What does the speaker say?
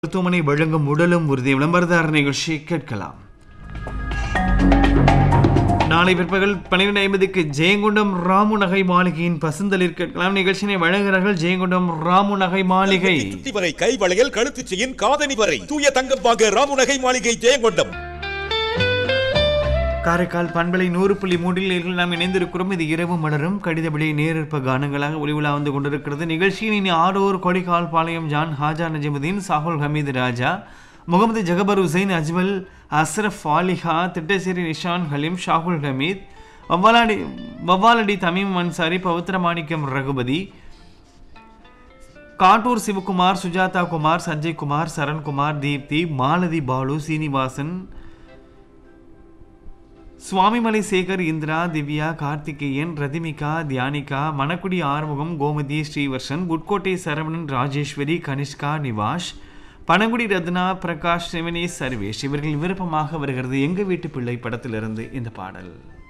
மருத்துவமனை வழங்கும் உடலும் உறுதி விளம்பரதார நிகழ்ச்சி கேட்கலாம் நாளை பிற்பகல் பன்னிரண்டு ஐம்பதுக்கு ஜெயங்கொண்டம் ராமு நகை மாளிகையின் பசுந்தளிர் கேட்கலாம் நிகழ்ச்சியினை வழங்குகிறார்கள் ஜெயங்கொண்டம் ராமு நகை மாளிகை சுத்தி வரை கை வளையல் கழுத்து செயின் காதணி வரை தூய தங்கம் வாங்க ராமுநகை மாளிகை ஜெயங்கொண்டம் காரைக்கால் பண்பலை நூறு புள்ளி மூன்றில் நேர்கள் நாம் இணைந்திருக்கிறோம் இது இரவு மலரும் கடித விலை நேரிற்ப கானங்களாக ஒளிவிழா வந்து கொண்டிருக்கிறது நிகழ்ச்சியின் இனி ஆடோர் கொடிக்கால் பாளையம் ஜான் ஹாஜா நஜமுதீன் சாகுல் ஹமீது ராஜா முகமது ஜகபர் ஹுசைன் அஜ்மல் அஸ்ரஃப் ஃபாலிஹா திட்டச்சேரி நிஷான் ஹலீம் ஷாகுல் ஹமீத் வவ்வாலடி வவ்வாலடி தமீம் அன்சாரி பவித்ர மாணிக்கம் ரகுபதி காட்டூர் சிவகுமார் சுஜாதா குமார் சஞ்சய் குமார் சரண்குமார் தீப்தி மாலதி பாலு சீனிவாசன் சுவாமிமலை சேகர் இந்திரா திவ்யா கார்த்திகேயன் ரதிமிகா தியானிகா மணக்குடி ஆறுமுகம் கோமதி ஸ்ரீவர்ஷன் புட்கோட்டை சரவணன் ராஜேஸ்வரி கனிஷ்கா நிவாஷ் பனங்குடி ரத்னா பிரகாஷ் சிவனேஷ் சர்வேஷ் இவர்கள் விருப்பமாக வருகிறது எங்க வீட்டு பிள்ளை படத்திலிருந்து இந்த பாடல்